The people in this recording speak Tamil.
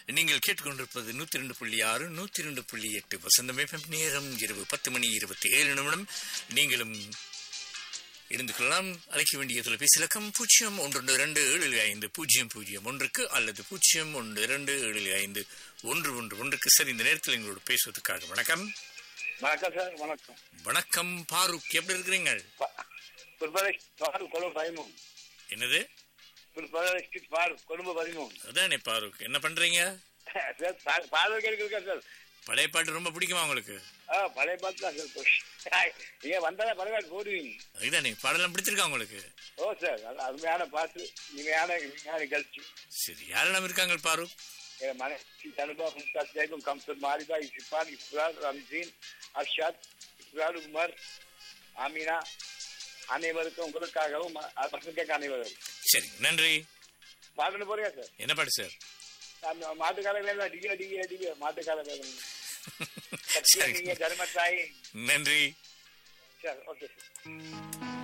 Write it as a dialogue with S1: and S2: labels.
S1: நீங்கள் கேட்டுக்கொண்டிருப்பது நூத்தி ரெண்டு புள்ளி ஆறு நூத்தி ரெண்டு புள்ளி எட்டு வசந்தம் FM. நேரம் இரவு பத்து மணி இருபத்தி ஏழு நிமிடம் நீங்களும் இருந்து கொள்ளலாம் அழைக்க வேண்டிய தொலைபேசி இலக்கம் பூஜ்ஜியம் ஒன்று இரண்டு ஏழு ஐந்து பூஜ்ஜியம் பூஜ்ஜியம் ஒன்றுக்கு அல்லது பூஜ்ஜியம் ஒன்று இரண்டு ஏழு ஐந்து ஒன்று ஒன்று ஒன்றுக்கு சரி இந்த நேரத்தில் எங்களோட பேசுவதற்காக வணக்கம்
S2: வணக்கம் சார் வணக்கம்
S1: வணக்கம் பாரூக் எப்படி இருக்கிறீங்க
S2: பிற்பதற்கு பாரு கொழும்பு பதிமூணு
S1: என்னது
S2: பிற்பதற்கு பாரு கொழும்பு பதிமூணு
S1: அதானே பாரூக் என்ன பண்றீங்க
S2: சார் பார்வைக்கு இருக்கா சார்
S1: பழைய பாட்டு ரொம்ப பிடிக்குமா உங்களுக்கு
S2: ஆ பழைய பாட்டு தான் சார் போய். நீங்க வந்தாலே பரவாயில்ல போடுவீங்க
S1: அதுதானே பாடலாம் பிடிச்சிருக்கா உங்களுக்கு
S2: ஓ சார் நல்ல அருமையான பாட்டு இனிமையான இனிமையான நிகழ்ச்சி
S1: சரி யாரெல்லாம் இருக்காங்க பாரூக்
S2: என் மனைவி தனுபா மும்தாஸ் ஜெயகும் கம்சர் மாரிதா இஃபான் இஃப்ரால் ரம்ஜீன் அர்ஷாத் இஃப்ரால் உமர் ஆமீனா அனைவருக்கும் உங்களுக்காகவும் பசங்க அனைவரும்
S1: சரி நன்றி
S2: பாட்டு போறியா சார்
S1: என்ன பாட்டு சார்
S2: அந்த மாட்டுக்கார வேலை டிகிய டிகிய டிகிய மாட்டுக்கார வேலை
S1: சரி
S2: நீங்க தர்மத்தாய்
S1: நன்றி
S2: சார் ஓகே சார்